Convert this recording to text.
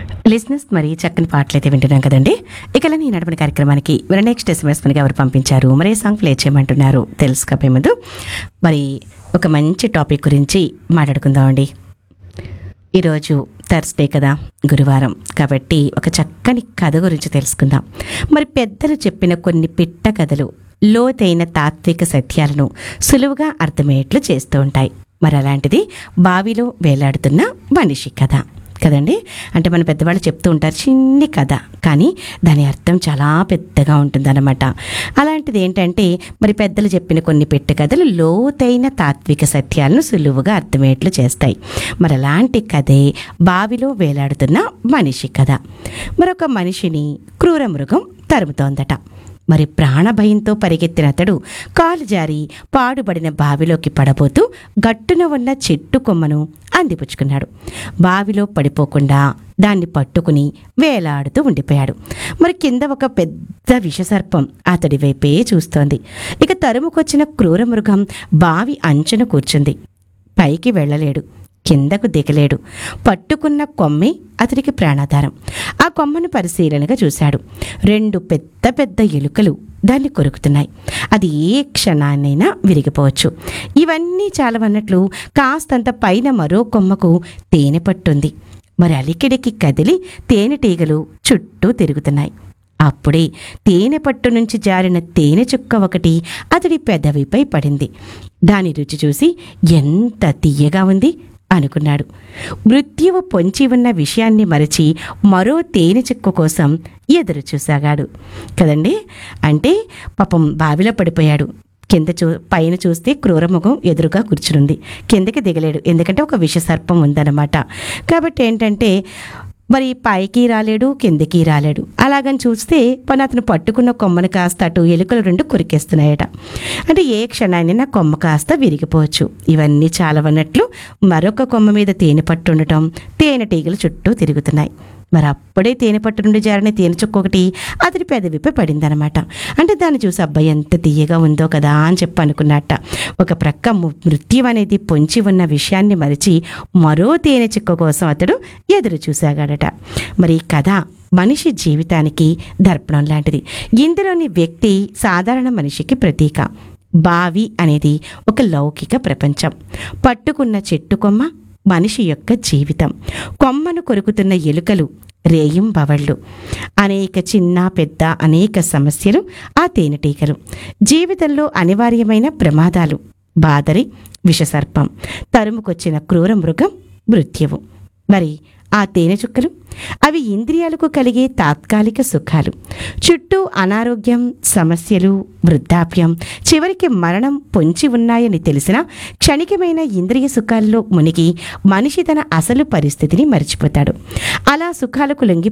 లిజినెస్ మరి చక్కని పాటలు అయితే వింటున్నాం కదండి ఇక ఈ నడపని కార్యక్రమానికి మరి నెక్స్ట్ ఎస్ఎంఎస్ మనకి ఎవరు పంపించారు మరి ఏ సాంగ్ ప్లే చేయమంటున్నారు తెలుసుకోపోయే ముందు మరి ఒక మంచి టాపిక్ గురించి మాట్లాడుకుందామండి ఈరోజు థర్స్డే కదా గురువారం కాబట్టి ఒక చక్కని కథ గురించి తెలుసుకుందాం మరి పెద్దలు చెప్పిన కొన్ని పిట్ట కథలు లోతైన తాత్విక సత్యాలను సులువుగా అర్థమయ్యేట్లు చేస్తూ ఉంటాయి మరి అలాంటిది బావిలో వేలాడుతున్న మనిషి కథ కదండి అంటే మన పెద్దవాళ్ళు చెప్తూ ఉంటారు చిన్ని కథ కానీ దాని అర్థం చాలా పెద్దగా ఉంటుందన్నమాట అలాంటిది ఏంటంటే మరి పెద్దలు చెప్పిన కొన్ని పెట్టె కథలు లోతైన తాత్విక సత్యాలను సులువుగా అర్థమయ్యేట్లు చేస్తాయి మరి అలాంటి కథే బావిలో వేలాడుతున్న మనిషి కథ మరొక మనిషిని క్రూర మృగం తరుముతోందట మరి ప్రాణభయంతో పరిగెత్తిన అతడు కాలు జారి పాడుబడిన బావిలోకి పడబోతూ గట్టున ఉన్న చెట్టు కొమ్మను అందిపుచ్చుకున్నాడు బావిలో పడిపోకుండా దాన్ని పట్టుకుని వేలాడుతూ ఉండిపోయాడు మరి కింద ఒక పెద్ద విషసర్పం అతడి వైపే చూస్తోంది ఇక తరుముకొచ్చిన క్రూర మృగం బావి అంచున కూర్చుంది పైకి వెళ్ళలేడు కిందకు దిగలేడు పట్టుకున్న కొమ్మే అతడికి ప్రాణాధారం ఆ కొమ్మను పరిశీలనగా చూశాడు రెండు పెద్ద పెద్ద ఎలుకలు దాన్ని కొరుకుతున్నాయి అది ఏ క్షణాన్నైనా విరిగిపోవచ్చు ఇవన్నీ చాలవన్నట్లు కాస్తంత పైన మరో కొమ్మకు తేనె పట్టుంది మరి అలికిడికి కదిలి తేనెటీగలు చుట్టూ తిరుగుతున్నాయి అప్పుడే తేనె పట్టు నుంచి జారిన తేనె చుక్క ఒకటి అతడి పెదవిపై పడింది దాని రుచి చూసి ఎంత తీయగా ఉంది అనుకున్నాడు మృత్యువు పొంచి ఉన్న విషయాన్ని మరచి మరో తేనె చుక్క కోసం ఎదురు చూసాగాడు కదండి అంటే పాపం బావిలో పడిపోయాడు కింద చూ పైన చూస్తే క్రూరముఖం ఎదురుగా కూర్చునుంది కిందకి దిగలేడు ఎందుకంటే ఒక విషసర్పం ఉందన్నమాట కాబట్టి ఏంటంటే మరి పైకి రాలేడు కిందకి రాలేడు అలాగని చూస్తే పని అతను పట్టుకున్న కొమ్మను కాస్త అటు ఎలుకలు రెండు కొరికేస్తున్నాయట అంటే ఏ క్షణాన్ని కొమ్మ కాస్త విరిగిపోవచ్చు ఇవన్నీ చాలవన్నట్లు మరొక కొమ్మ మీద తేనె పట్టు ఉండటం తేనెటీగలు చుట్టూ తిరుగుతున్నాయి మరి అప్పుడే తేనె పట్టు నుండి జారిన తేనె చుక్క ఒకటి అతడి పెదవిపై పడిందనమాట అంటే దాన్ని చూసి అబ్బాయి ఎంత తీయగా ఉందో కదా అని చెప్పి అనుకున్నట్ట ఒక ప్రక్క ము- మృత్యు అనేది పొంచి ఉన్న విషయాన్ని మరిచి మరో తేనె చుక్క కోసం అతడు ఎదురు చూసాగాడట మరి ఈ కథ మనిషి జీవితానికి దర్పణం లాంటిది ఇందులోని వ్యక్తి సాధారణ మనిషికి ప్రతీక బావి అనేది ఒక లౌకిక ప్రపంచం పట్టుకున్న చెట్టు కొమ్మ మనిషి యొక్క జీవితం కొమ్మను కొరుకుతున్న ఎలుకలు రేయం బవళ్ళు అనేక చిన్న పెద్ద అనేక సమస్యలు ఆ తేనెటీగలు జీవితంలో అనివార్యమైన ప్రమాదాలు బాదరి విషసర్పం తరుముకొచ్చిన క్రూర మృగం మృత్యువు మరి ఆ తేనె చుక్కలు అవి ఇంద్రియాలకు కలిగే తాత్కాలిక సుఖాలు చుట్టూ అనారోగ్యం సమస్యలు వృద్ధాప్యం చివరికి మరణం పొంచి ఉన్నాయని తెలిసిన క్షణికమైన ఇంద్రియ సుఖాల్లో మునిగి మనిషి తన అసలు పరిస్థితిని మర్చిపోతాడు అలా సుఖాలకు లొంగి